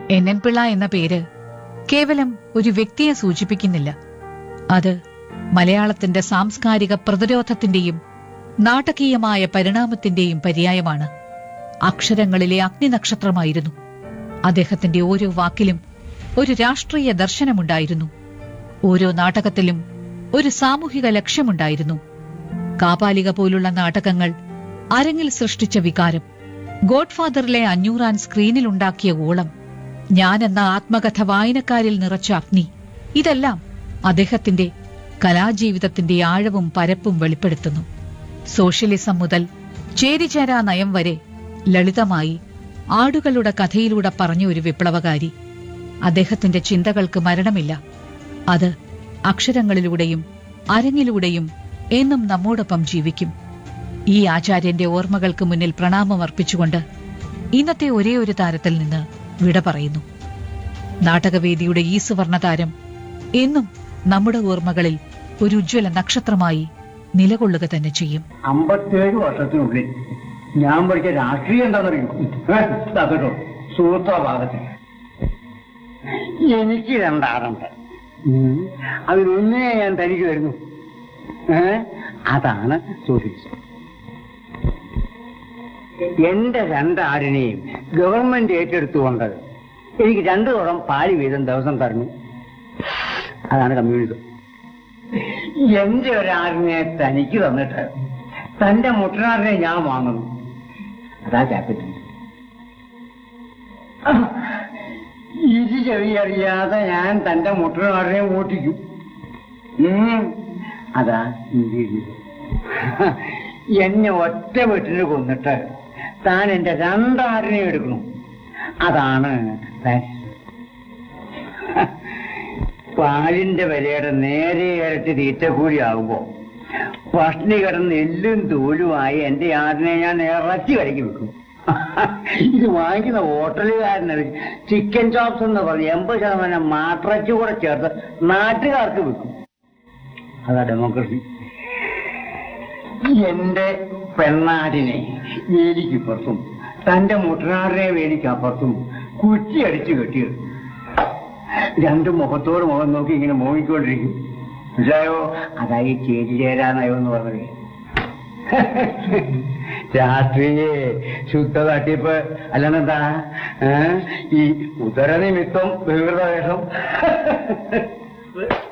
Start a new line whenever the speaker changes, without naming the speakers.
N N Pillai എന്ന പേര് കേവലം ഒരു വ്യക്തിയെ സൂചിപ്പിക്കുന്നില്ല അത് മലയാളത്തിന്റെ സാംസ്കാരിക പ്രതിരോധത്തിന്റെയും നാടകീയമായ പരിണാമത്തിന്റെയും പര്യായമാണ് അക്ഷരങ്ങളിലെ അഗ്നിനക്ഷത്രമായിരുന്നു അദ്ദേഹത്തിന്റെ ഓരോ വാക്കിലും ഒരു രാഷ്ട്രീയ ദർശനമുണ്ടായിരുന്നു ഓരോ നാടകത്തിലും ഒരു സാമൂഹിക ലക്ഷ്യമുണ്ടായിരുന്നു കാപാലിക പോലുള്ള നാടകങ്ങൾ അരങ്ങിൽ സൃഷ്ടിച്ച വികാരം ഗോഡ്ഫാദറിലെ അഞ്ഞൂറാൻ സ്ക്രീനിലുണ്ടാക്കിയ ഓളം ഞാൻ എന്ന ആത്മകഥ വായനക്കാരിൽ നിറച്ച അഗ്നി ഇതെല്ലാം അദ്ദേഹത്തിന്റെ കലാജീവിതത്തിന്റെ ആഴവും പരപ്പും വെളിപ്പെടുത്തുന്നു സോഷ്യലിസം മുതൽ ചേരിചേരാ നയം വരെ ലളിതമായി ആടുകളുടെ കഥയിലൂടെ പറഞ്ഞ ഒരു വിപ്ലവകാരി അദ്ദേഹത്തിന്റെ ചിന്തകൾക്ക് മരണമില്ല അത് അക്ഷരങ്ങളിലൂടെയും അരങ്ങിലൂടെയും എന്നും നമ്മോടൊപ്പം ജീവിക്കും ഈ ആചാര്യന്റെ ഓർമ്മകൾക്ക് മുന്നിൽ പ്രണാമം അർപ്പിച്ചുകൊണ്ട് ഇന്നത്തെ ഒരേ ഒരു താരത്തിൽ നിന്ന് വിട പറയുന്നു നാടകവേദിയുടെ ഈ സുവർണ താരം എന്നും നമ്മുടെ ഓർമ്മകളിൽ ഒരു ഉജ്ജ്വല നക്ഷത്രമായി നിലകൊള്ളുക തന്നെ ചെയ്യും
അമ്പത്തേഴ് വർഷത്തിനുള്ളിൽ ഞാൻ പഠിച്ച രാഷ്ട്രീയം എന്താണെന്നറിയും കേട്ടോ സൂത്രഭാഗത്തിൽ എനിക്ക് രണ്ടാറുണ്ട് ഉം. അതിലൊന്നേ ഞാൻ തനിക്ക് തരുന്നു ഏ അതാണ് സോഷ്യലിസം എന്റെ രണ്ടാടിനെയും ഗവൺമെന്റ് ഏറ്റെടുത്തുകൊണ്ട് എനിക്ക് രണ്ടു തോളം പാല് വീതം ദിവസം തരുന്നു അതാണ് കമ്മ്യൂണിസം എന്റെ ഒരാടിനെ തനിക്ക് തന്നിട്ട് തന്റെ മുട്ടനാടിനെ ഞാൻ വാങ്ങുന്നു അതാ ക്യാപിറ്റൽ ഇരു ചെവിയറിയാതെ ഞാൻ തന്റെ മുട്ടനാടിനെ ഓട്ടിക്കും ഉം. അതാ ഇന്ത്യയിൽ എന്നെ ഒറ്റ വീട്ടിന് കൊന്നിട്ട് താൻ എന്റെ രണ്ടാടിനെ എടുക്കണം അതാണ് ഫാഷിസം. പാലിന്റെ വിലയുടെ നേരെ ഇരട്ടി തീറ്റക്കൂലി ആകുമ്പോ പട്ടിണി കിടന്ന് എല്ലും തോലുമായി എന്റെ ആടിനെ ഞാൻ ഇറച്ചി കടിക്ക് വെക്കും ഇത് വാങ്ങിക്കുന്ന ഹോട്ടലുകാരന് ചിക്കൻ ചോപ്സ് എന്ന് പറഞ്ഞ് എൺപത് ശതമാനം മാട്ടിറച്ചി കൂടെ ചേർത്ത് നാട്ടുകാർക്ക് വെക്കും അതാ ഡെമോക്രസി എന്റെ പെണ്ണാടിനെ വേലിക്കപ്പുറത്തും തന്റെ മുട്ടനാടിനെ വേലിക്കപ്പുറത്തും കുറ്റി അടിച്ചു കെട്ടിയത് രണ്ടും മുഖത്തോട് മുഖം നോക്കി ഇങ്ങനെ മോങ്ങിക്കൊണ്ടിരിക്കും മനസ്സിലായോ അതായി ചേരി ചേരാനയോ എന്ന് പറഞ്ഞത് രാഷ്ട്രീയ ശുദ്ധ തട്ടിപ്പ് അല്ലെന്നെന്താ ഏ? ഈ ഉദരനിമിത്തം വികൃത വേഷം